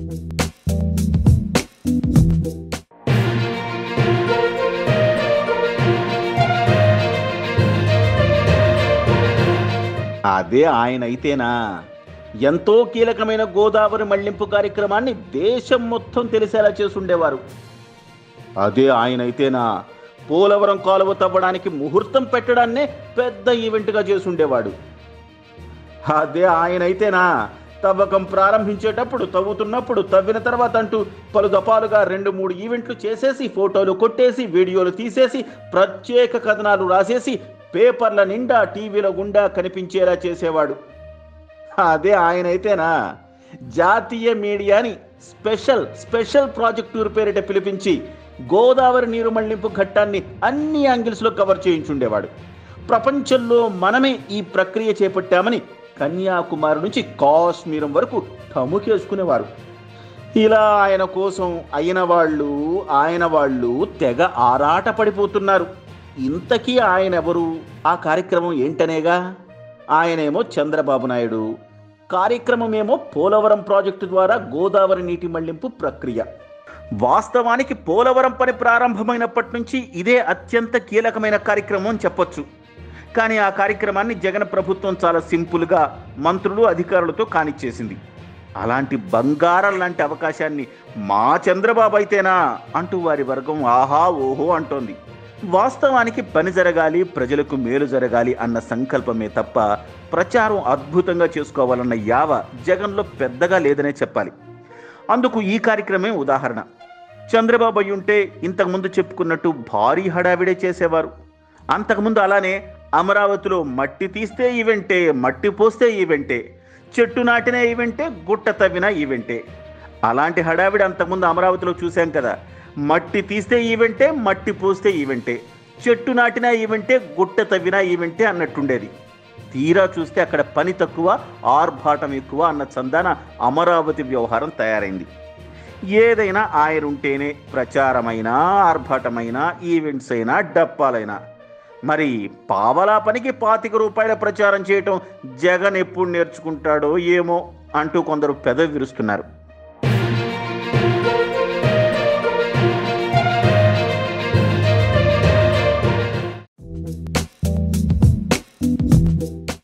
అదే ఆయన అయితేనా ఎంతో కీలకమైన గోదావరి మళ్లింపు కార్యక్రమాన్ని దేశం మొత్తం తెలిసేలా చేసుండేవారు అదే ఆయన అయితేనా పోలవరం కాలువ తవ్వడానికి ముహూర్తం పెట్టడాన్నే పెద్ద ఈవెంట్గా చేసుండేవాడు అదే ఆయన అయితేనా తవ్వకం ప్రారంభించేటప్పుడు తవ్వుతున్నప్పుడు తవ్విన తర్వాత అంటూ పలు దఫాలుగా రెండు మూడు ఈవెంట్లు చేసేసి ఫోటోలు కొట్టేసి వీడియోలు తీసేసి ప్రత్యేక కథనాలు రాసేసి పేపర్ల నిండా టీవీల గుండా కనిపించేలా చేసేవాడు అదే ఆయన అయితేనా జాతీయ మీడియాని స్పెషల్ స్పెషల్ ప్రాజెక్ట్ టూర్ పేరిట పిలిపించి గోదావరి నీరు మళ్లింపు ఘట్టాన్ని అన్ని యాంగిల్స్లో కవర్ చేయించుండేవాడు ప్రపంచంలో మనమే ఈ ప్రక్రియ చేపట్టామని కన్యాకుమారి నుంచి కాశ్మీరం వరకు టముకేసుకునేవారు ఇలా ఆయన కోసం అయిన వాళ్ళు ఆయన వాళ్ళు తెగ ఆరాట పడిపోతున్నారు ఇంతకీ ఆయన ఎవరు ఆ కార్యక్రమం ఏంటనేగా ఆయనేమో చంద్రబాబు నాయుడు కార్యక్రమమేమో పోలవరం ప్రాజెక్టు ద్వారా గోదావరి నీటి మళ్లింపు ప్రక్రియ వాస్తవానికి పోలవరం పని ప్రారంభమైనప్పటి నుంచి ఇదే అత్యంత కీలకమైన కార్యక్రమం అని చెప్పొచ్చు కానీ ఆ కార్యక్రమాన్ని జగన్ ప్రభుత్వం చాలా సింపుల్గా మంత్రులు అధికారులతో కానిచ్చేసింది అలాంటి బంగారం లాంటి అవకాశాన్ని మా చంద్రబాబు అయితేనా అంటూ వారి వర్గం ఆహా ఓహో అంటోంది వాస్తవానికి పని జరగాలి ప్రజలకు మేలు జరగాలి అన్న సంకల్పమే తప్ప ప్రచారం అద్భుతంగా చేసుకోవాలన్న యావ జగన్లో పెద్దగా లేదనే చెప్పాలి అందుకు ఈ కార్యక్రమే ఉదాహరణ చంద్రబాబు అయి ఉంటే ఇంతకుముందు చెప్పుకున్నట్టు భారీ హడావిడే చేసేవారు అంతకుముందు అలానే అమరావతిలో మట్టి తీస్తే ఈవెంటే మట్టి పోస్తే ఈవెంటే చెట్టు నాటిన ఈవెంటే గుట్ట తవ్విన ఈవెంటే అలాంటి హడావిడి అంతకుముందు అమరావతిలో చూశాం కదా మట్టి తీస్తే ఈవెంటే మట్టి పోస్తే ఈవెంటే చెట్టు నాటిన ఈవెంటే గుట్ట తవ్విన ఈవెంటే అన్నట్టుండేది తీరా చూస్తే అక్కడ పని తక్కువ ఆర్భాటం ఎక్కువ అన్న చందాన అమరావతి వ్యవహారం తయారైంది ఏదైనా ఆయన ఉంటేనే ప్రచారమైనా ఆర్భాటమైనా ఈవెంట్స్ అయినా డప్పాలైనా మరి పావలా పనికి పాతిక రూపాయల ప్రచారం చేయటం జగన్ ఎప్పుడు నేర్చుకుంటాడో ఏమో అంటూ కొందరు పెదవి విరుస్తున్నారు